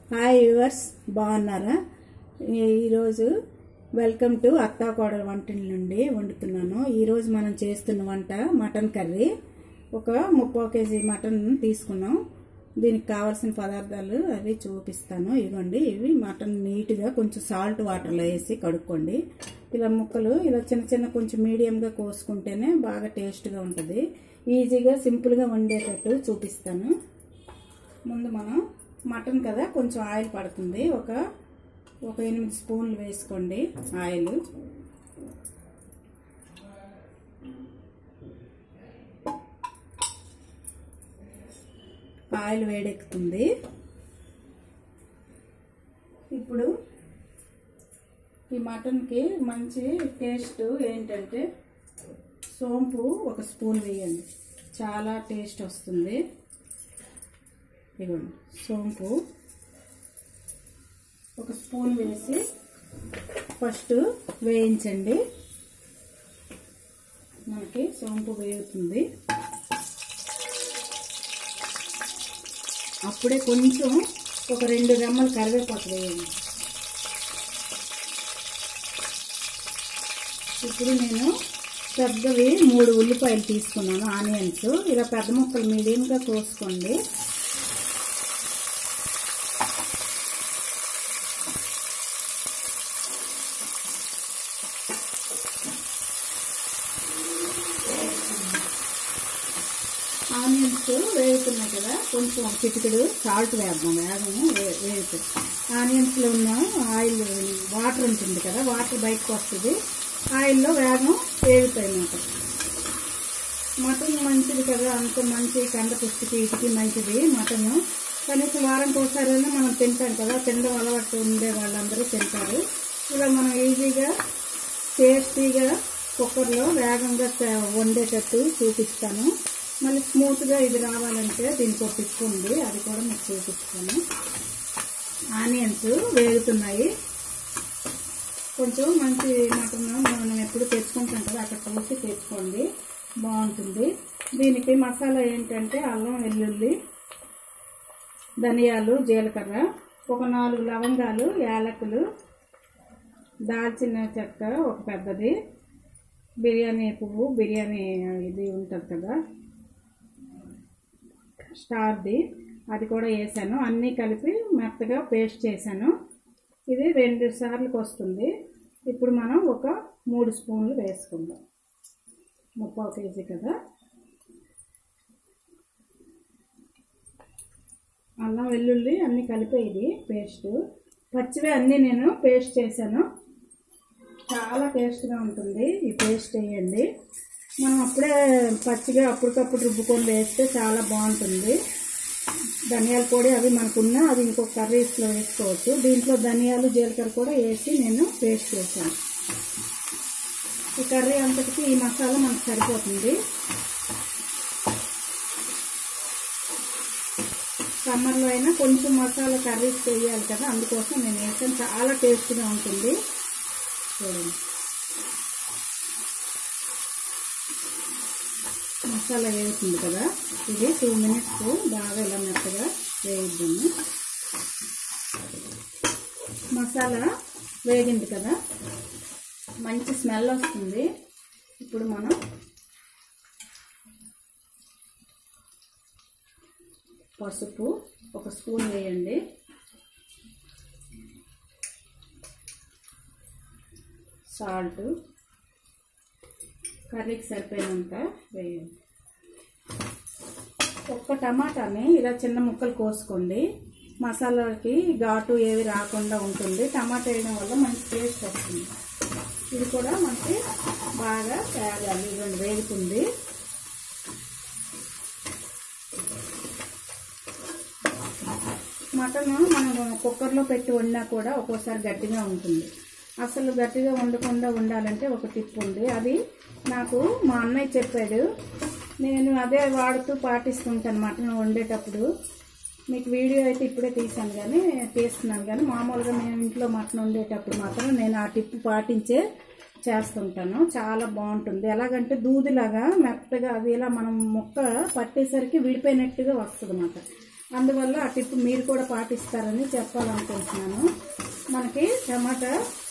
hi viewers బాగున్నారా ఈ- ఈరోజు వెల్కమ్ టు అత్తా కోడల వంటిల నుండి వండుతున్నాను ఈరోజు మనం చేస్తున్న వంట మటన్ కర్రీ ఒక ముప్పై కేజీ మటన్ తీసుకున్నాం దీనికి కావాల్సిన పదార్థాలు అవి చూపిస్తాను ఇవ్వండి ఇవి మటన్ నీట్గా కొంచెం సాల్ట్ వాటర్లో వేసి కడుక్కోండి ఇలా ముక్కలు ఇలా చిన్న చిన్న కొంచెం మీడియంగా కోసుకుంటేనే బాగా టేస్ట్గా ఉంటుంది ఈజీగా సింపుల్గా వండేటట్టు చూపిస్తాను ముందు మనం మటన్ కదా కొంచెం ఆయిల్ పడుతుంది ఒక ఒక ఎనిమిది స్పూన్లు వేసుకోండి ఆయిల్ ఆయిల్ వేడెక్కుతుంది ఇప్పుడు ఈ మటన్కి మంచి టేస్ట్ ఏంటంటే సోంపు ఒక స్పూన్ వేయండి చాలా టేస్ట్ వస్తుంది ఇవ్వండి సోంపు ఒక స్పూన్ వేసి ఫస్ట్ వేయించండి మనకి సోంపు వేగుతుంది అప్పుడే కొంచెం ఒక రెండు రెమ్మలు కరివేపాకు వేయండి ఇప్పుడు నేను పెద్దవి మూడు ఉల్లిపాయలు తీసుకున్నాను ఆనియన్స్ ఇలా పెద్ద ముక్కలు మీడియంగా కోసుకోండి ఆనియన్స్ వేగుతున్నాయి కదా కొంచెం చిటికెడు సాల్ట్ వేద్దాం వేగము వేగుతుంది ఆనియన్స్లో ఉన్న ఆయిల్ వాటర్ ఉంటుంది కదా వాటర్ బయటకు వస్తుంది ఆయిల్లో వేగం వేగుతాయి అన్నమాట మటన్ మంచిది కదా అంత మంచి కండ పుష్టికి ఇటుకి మంచిది మటన్ కనీసం వారానికి ఒకసారైనా మనం తింటాం కదా తినడం అలవాటు ఉండే వాళ్ళందరూ తింటారు ఇలా మనం ఈజీగా టేస్టీగా కుక్కర్లో వేగంగా త- వండేటట్టు చూపిస్తాను మళ్ళీ స్మూత్గా ఇది రావాలంటే దీనికి ఒక టిప్ ఉంది అది కూడా మీకు చూపిస్తాను ఆనియన్స్ వేగుతున్నాయి కొంచెం మంచి మటన్ మనం ఎప్పుడు తెచ్చుకుంటాం కదా అక్కడ చూసి తెచ్చుకోండి బాగుంటుంది దీనికి మసాలా ఏంటంటే అల్లం వెల్లుల్లి ధనియాలు జీలకర్ర ఒక నాలుగు లవంగాలు యాలకులు దాల్చిన చెక్క ఒక పెద్దది బిర్యానీ పువ్వు బిర్యానీ ఇది ఉంటుంది కదా స్టార్ది అది కూడా వేసాను అన్నీ కలిపి మెత్తగా పేస్ట్ చేశాను ఇది రెండు సార్లకు వస్తుంది ఇప్పుడు మనం ఒక మూడు స్పూన్లు వేసుకుందాం ముప్పై కేజీ కదా అల్లం వెల్లుల్లి అన్నీ కలిపే ఇది పేస్ట్ పచ్చివే అన్నీ నేను పేస్ట్ చేశాను చాలా టేస్ట్గా ఉంటుంది ఈ పేస్ట్ వేయండి మనం అప్పుడే పచ్చిగా అప్పటికప్పుడు రుబ్బుకొని వేస్తే చాలా బాగుంటుంది ధనియాల పొడి అవి మనకున్నా అది ఇంకొక కర్రీస్లో వేసుకోవచ్చు దీంట్లో ధనియాలు జీలకర్ర కూడా వేసి నేను పేస్ట్ చేశాను ఈ కర్రీ అంతటికి ఈ మసాలా మనకు సరిపోతుంది సమ్మర్లో అయినా కొంచెం మసాలా కర్రీస్ వేయాలి కదా అందుకోసం నేను వేసాను చాలా టేస్ట్గా ఉంటుంది చూడండి మసాలా వేగుతుంది కదా ఇది టూ మినిట్స్ బాగా ఇలా మెత్తగా వేయిద్దాము మసాలా వేగింది కదా మంచి స్మెల్ వస్తుంది ఇప్పుడు మనం పసుపు ఒక స్పూన్ వేయండి సాల్ట్ కర్రీకి సరిపోయినంత వేయండి ఒక్క టమాటాని ఇలా చిన్న ముక్కలు కోసుకోండి మసాలాకి ఘాటు ఏవి రాకుండా ఉంటుంది టమాటా వేయడం వల్ల మంచి టేస్ట్ వస్తుంది ఇది కూడా మనకి బాగా వేగాలి ఇవ్వండి వేగుతుంది మటన్ మనం కుక్కర్లో పెట్టి వండినా కూడా ఒక్కోసారి గట్టిగా ఉంటుంది అసలు గట్టిగా వండకుండా ఉండాలంటే ఒక టిప్ ఉంది అది నాకు మా అన్నయ్య చెప్పాడు నేను అదే వాడుతూ పాటిస్తుంటాను మటన్ వండేటప్పుడు మీకు వీడియో అయితే ఇప్పుడే తీసాను కానీ తీస్తున్నాను కానీ మామూలుగా మేము ఇంట్లో మటన్ వండేటప్పుడు మాత్రం నేను ఆ టిప్ పాటించే చేస్తుంటాను చాలా బాగుంటుంది ఎలాగంటే దూదిలాగా మెత్తగా అది ఇలా మనం ముక్క పట్టేసరికి విడిపోయినట్టుగా వస్తుంది అన్నమాట అందువల్ల ఆ టిప్ మీరు కూడా పాటిస్తారని చెప్పాలనుకుంటున్నాను మనకి టమాటా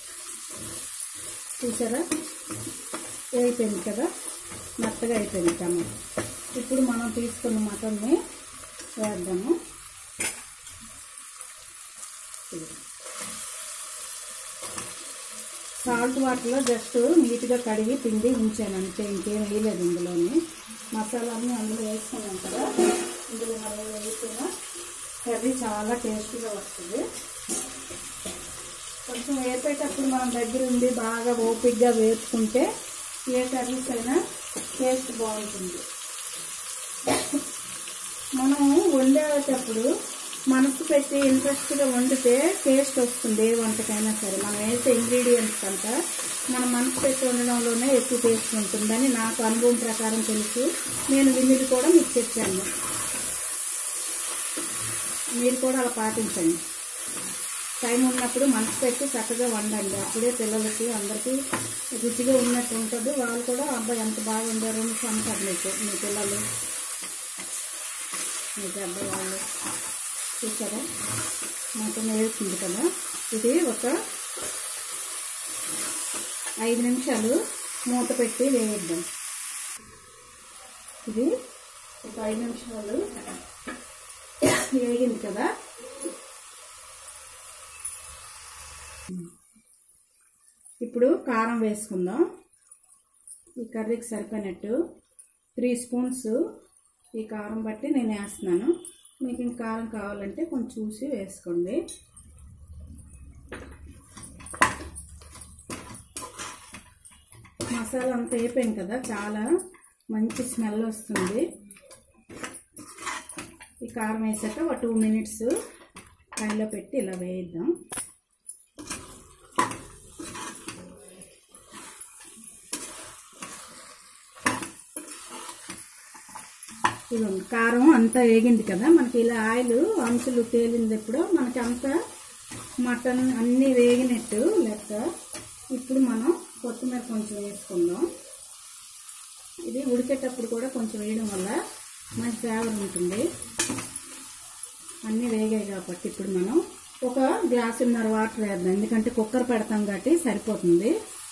చూసారా అయిపోయింది కదా మెత్తగా అయిపోయింది టమాటా ఇప్పుడు మనం తీసుకున్న మటన్ని వేద్దాము సాల్ట్ వాటర్లో జస్ట్ నీట్గా కడిగి పిండి ఉంచాను అంతే ఇంకేం వేయలేదు ఇందులోని మసాలాన్ని అందులో వేసుకున్నాం కదా ఇందులో మనం వేసుకున్న కర్రీ చాలా టేస్టీగా వస్తుంది కొంచెం వేపేటప్పుడు మనం దగ్గర ఉండి బాగా ఓపిక్గా వేపుకుంటే ఏ కర్రీస్ అయినా టేస్ట్ బాగుంటుంది మనం వండేటప్పుడు మనసు పెట్టి ఇంట్రెస్ట్గా వండితే టేస్ట్ వస్తుంది ఏ వంటకైనా సరే మనం వేసే ఇంగ్రీడియంట్స్ అంతా మన మనసు పెట్టి వండడంలోనే ఎక్కువ టేస్ట్ ఉంటుందని నాకు అనుభవం ప్రకారం తెలుసు నేను విన్నది కూడా మీకు చెప్పాను మీరు కూడా అలా పాటించండి టైం ఉన్నప్పుడు మనసు పెట్టి చక్కగా వండండి అప్పుడే పిల్లలకి అందరికీ రుచిగా ఉన్నట్టు ఉంటుంది వాళ్ళు కూడా అబ్బాయి ఎంత బాగా వండారు అని అంటారు మీకు మీ పిల్లలు మీ పెద్దవాళ్ళు చూసారా మటన్ వేస్తుంది కదా ఇది ఒక ఐదు నిమిషాలు మూత పెట్టి వేయిద్దాం ఇది ఒక ఐదు నిమిషాలు వేగింది కదా ఇప్పుడు కారం వేసుకుందాం ఈ కర్రీకి సరిపోయినట్టు త్రీ స్పూన్స్ ఈ కారం బట్టి నేను వేస్తున్నాను మీకు ఇంక కారం కావాలంటే కొంచెం చూసి వేసుకోండి మసాలా అంతా అయిపోయింది కదా చాలా మంచి స్మెల్ వస్తుంది ఈ కారం వేసాక ఒక టూ మినిట్స్ ఫ్రైలో పెట్టి ఇలా వేయిద్దాం ఇదిగోండి కారం అంతా వేగింది కదా మనకి ఇలా ఆయిల్ అంచులు తేలింది ఇప్పుడు మనకి అంతా మటన్ అన్నీ వేగినట్టు లెక్క ఇప్పుడు మనం కొత్తిమీర కొంచెం వేసుకుందాం ఇది ఉడికేటప్పుడు కూడా కొంచెం వేయడం వల్ల మంచి ఫ్లేవర్ ఉంటుంది అన్నీ వేగాయి కాబట్టి ఇప్పుడు మనం ఒక గ్లాసున్నర వాటర్ వేద్దాం ఎందుకంటే కుక్కర్ పెడతాం కాబట్టి సరిపోతుంది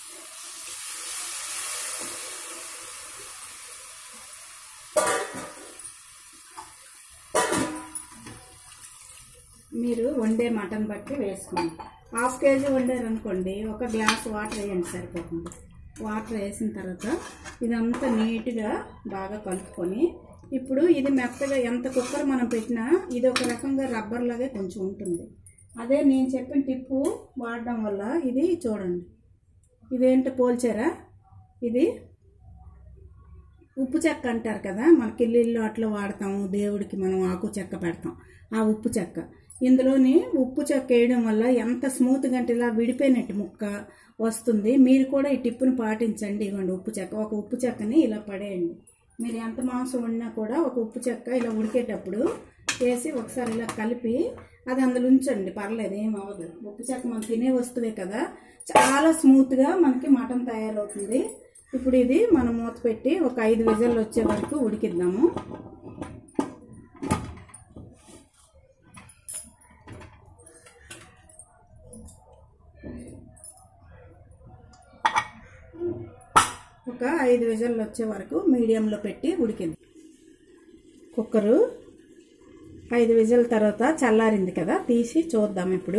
మీరు వండే మటన్ బట్టి వేసుకోండి హాఫ్ కేజీ వండారనుకోండి ఒక గ్లాస్ వాటర్ వేయండి సరిపోతుంది వాటర్ వేసిన తర్వాత ఇదంతా నీట్గా బాగా కలుపుకొని ఇప్పుడు ఇది మెత్తగా ఎంత కుక్కర్ మనం పెట్టినా ఇది ఒక రకంగా రబ్బర్ లాగే కొంచెం ఉంటుంది అదే నేను చెప్పిన టిప్పు వాడడం వల్ల ఇది చూడండి ఇదేంటో పోల్చారా ఇది ఉప్పు చెక్క అంటారు కదా మన కిల్లీల్లో అట్లా వాడతాము దేవుడికి మనం ఆకు చెక్క పెడతాం ఆ ఉప్పు చెక్క ఇందులోని ఉప్పు చెక్క వేయడం వల్ల ఎంత స్మూత్గా అంటే ఇలా విడిపోయినట్టు ముక్క వస్తుంది మీరు కూడా ఈ టిప్పుని పాటించండి ఇవ్వండి ఉప్పు చెక్క ఒక ఉప్పు చెక్కని ఇలా పడేయండి మీరు ఎంత మాంసం వండినా కూడా ఒక ఉప్పు చెక్క ఇలా ఉడికేటప్పుడు వేసి ఒకసారి ఇలా కలిపి అది అందులో ఉంచండి పర్లేదు ఏం అవ్వదు ఉప్పు చెక్క మనం తినే వస్తువే కదా చాలా స్మూత్గా మనకి మటన్ తయారవుతుంది ఇప్పుడు ఇది మనం మూత పెట్టి ఒక ఐదు విజల్లు వచ్చే వరకు ఉడికిద్దాము ఒక ఐదు విజల్లు వచ్చే వరకు మీడియంలో పెట్టి ఉడికింది కుక్కరు ఐదు విజల తర్వాత చల్లారింది కదా తీసి చూద్దాం ఇప్పుడు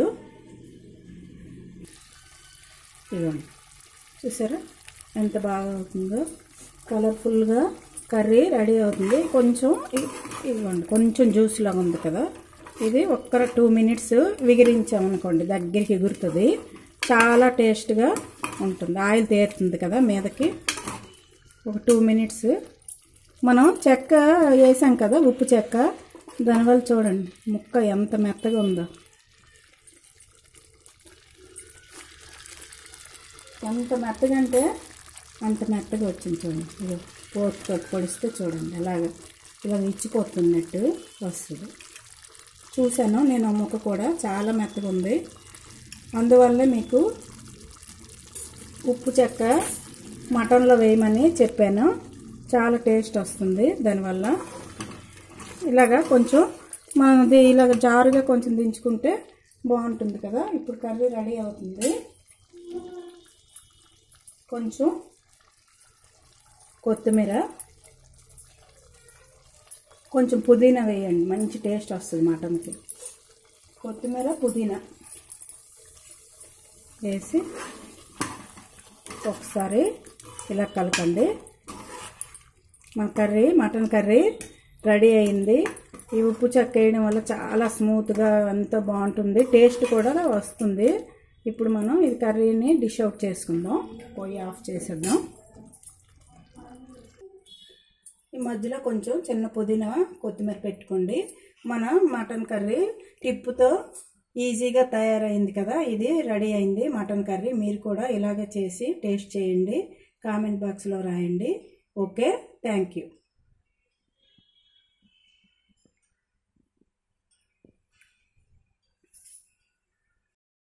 ఇదిగోండి చూసారా ఎంత బాగా అవుతుందో కలర్ఫుల్గా కర్రీ రెడీ అవుతుంది కొంచెం ఇ- ఇదిగోండి కొంచెం జ్యూస్ లాగా ఉంది కదా ఇది ఒక్క టూ మినిట్స్ విగిరించామనుకోండి దగ్గరికి ఎగురుతుంది చాలా టేస్ట్గా ఉంటుంది ఆయిల్ తేరుతుంది కదా మీదకి ఒక టూ మినిట్స్ మనం చెక్క వేసాం కదా ఉప్పు చెక్క దానివల్ల చూడండి ముక్క ఎంత మెత్తగా ఉందో ఎంత మెత్తగా అంటే అంత మెత్తగా వచ్చింది చూడండి ఇదిగో పోతు పొడిస్తే చూడండి అలాగ ఇలా ఇచ్చిపోతున్నట్టు వస్తుంది చూశాను నేను ఆ ముక్క కూడా చాలా మెత్తగా ఉంది అందువల్లే మీకు ఉప్పు చెక్క మటన్లో వేయమని చెప్పాను చాలా టేస్ట్ వస్తుంది దానివల్ల ఇలాగా కొంచెం మనది ఇలాగ జారుగా కొంచెం దించుకుంటే బాగుంటుంది కదా ఇప్పుడు కర్రీ రెడీ అవుతుంది కొంచెం కొత్తిమీర కొంచెం పుదీనా వేయండి మంచి టేస్ట్ వస్తుంది మటన్కి కొత్తిమీర పుదీనా వేసి ఒకసారి ఇలా కలపండి మన కర్రీ మటన్ కర్రీ రెడీ అయింది ఈ ఉప్పు చెక్క వేయడం వల్ల చాలా స్మూత్గా అంతా బాగుంటుంది టేస్ట్ కూడా వస్తుంది ఇప్పుడు మనం ఈ కర్రీని డిష్ అవుట్ చేసుకుందాం పొయ్యి ఆఫ్ చేసేద్దాం ఈ మధ్యలో కొంచెం చిన్న పుదీనా కొత్తిమీర పెట్టుకోండి మన మటన్ కర్రీ టిప్పుతో ఈజీగా తయారైంది కదా ఇది రెడీ అయింది మటన్ కర్రీ మీరు కూడా ఇలాగే చేసి టేస్ట్ చేయండి కామెంట్ బాక్స్లో రాయండి ఓకే థ్యాంక్ యూ